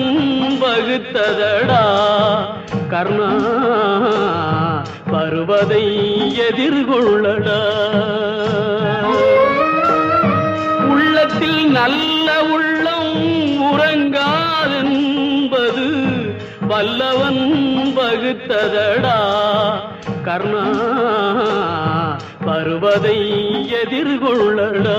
வல்லவன் வகுத்ததடா கர்ணா வருவதை எதிர்கொள்ளடா உள்ளத்தில் நல்ல உள்ளம் உறங்காதென்பது வல்லவன் வகுத்ததடா கர்ணா வருவதை எதிர்கொள்ளடா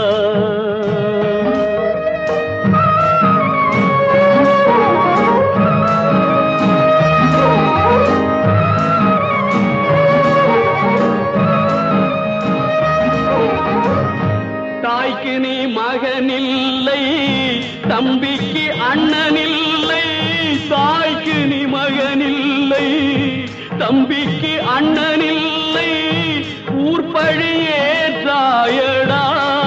தாய்க்கு நீ மகனில்லை தம்பிக்கு அண்ணனில்லை தாய்க்கு நீ மகனில்லை தம்பிக்கு அண்ணனில்லை ஊர்பழி ஏற்றாயடா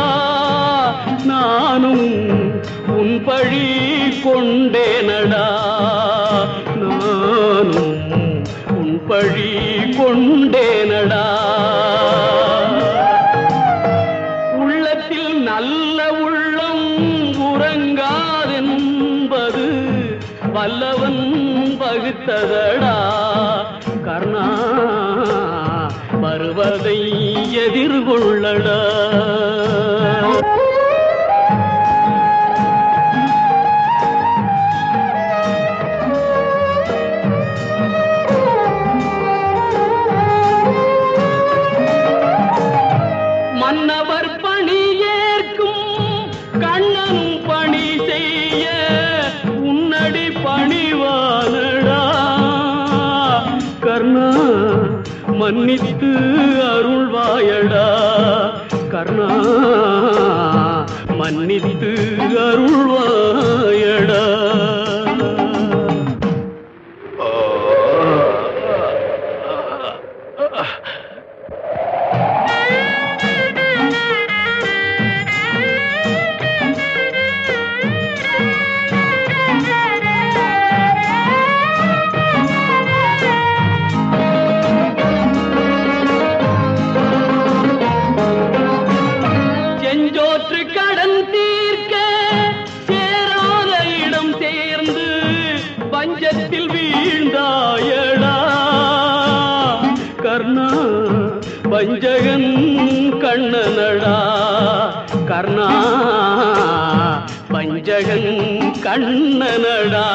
நானும் உன் பழி கொண்டேனடா நானும் உன் பழி கொண்டேனடா உள்ளத்தில் நல்ல உள்ளம் உறங்காதென்பது வல்லவன் வகுத்ததடா கர்ணா வருவதை எதிர்கொள்ளடா மன்னவர் பணி ஏற்கும் கண்ணன் பணி செய்ய உன்னடி பணிவானடா கர்ணா மன்னித்து அருள்வாயடா கர்ணா மன்னித்து அருள்வாயடா செஞ்சோற்று கடன் தீர்க்க சேராத இடம் சேர்ந்து பஞ்சத்தில் வீழ்ந்தாயடா கர்ணா வஞ்சகன் கண்ணனடா கர்ணா வஞ்சகன் கண்ணனடா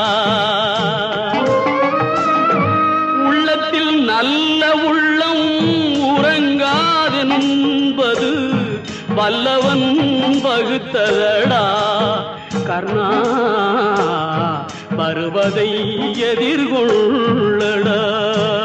உள்ளத்தில் நல்ல உள்ளம் உறங்காதென்பது வல்லவன் வகுத்ததடா கர்ணா வருவதை எதிர்கொள்ளடா